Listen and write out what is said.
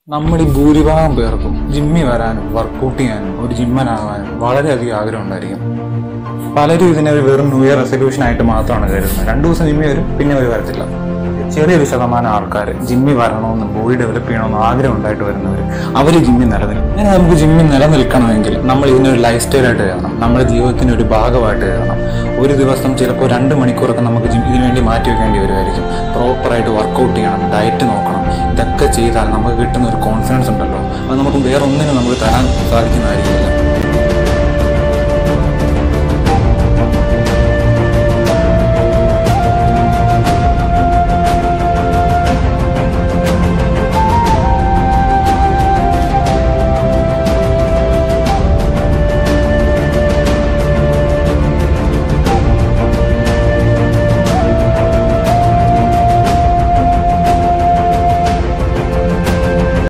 നമ്മൾ ഈ ഭൂരിഭാഗം പേർക്കും ജിമ്മിൽ വരാനും വർക്കൗട്ട് ചെയ്യാനും ഒരു ജിമ്മനാകാനും വളരെയധികം ആഗ്രഹം ഉണ്ടായിരിക്കും പലരും ഇതിനെ ഒരു വെറും ന്യൂ ഇയർ റെസൊല്യൂഷൻ ആയിട്ട് മാത്രമാണ് കരുതുന്നത് രണ്ടു ദിവസം ജിമ്മിൽ വരും പിന്നെ അവർ വരത്തില്ല ചെറിയൊരു ശതമാനം ആൾക്കാർ ജിമ്മിൽ വരണമെന്നും ബോഡി ഡെവലപ്പ് ചെയ്യണമെന്നും ആഗ്രഹം ഉണ്ടായിട്ട് വരുന്നവർ അവർ ജിമ്മിൽ നിലനിൽക്കും അങ്ങനെ നമുക്ക് ജിമ്മിൽ നിലനിൽക്കണമെങ്കിൽ നമ്മൾ ഇതിനൊരു ലൈഫ് സ്റ്റൈലായിട്ട് എഴുതണം നമ്മുടെ ജീവിതത്തിന്റെ ഒരു ഭാഗമായിട്ട് എഴുതണം ഒരു ദിവസം ചിലപ്പോൾ രണ്ട് മണിക്കൂറൊക്കെ നമുക്ക് ജിം ഇതിനു വേണ്ടി മാറ്റി വെക്കേണ്ടി വരുമായിരിക്കും പ്രോപ്പറായിട്ട് വർക്കൗട്ട് ചെയ്യണം ഡയറ്റ് നോക്കണം ഇതൊക്കെ ചെയ്താൽ നമുക്ക് കിട്ടുന്ന ഒരു കോൺഫിഡൻസ് ഉണ്ടല്ലോ അത് നമുക്ക് വേറെ ഒന്നിനും നമുക്ക് തരാൻ സാധിക്കുന്നതായിരിക്കില്ല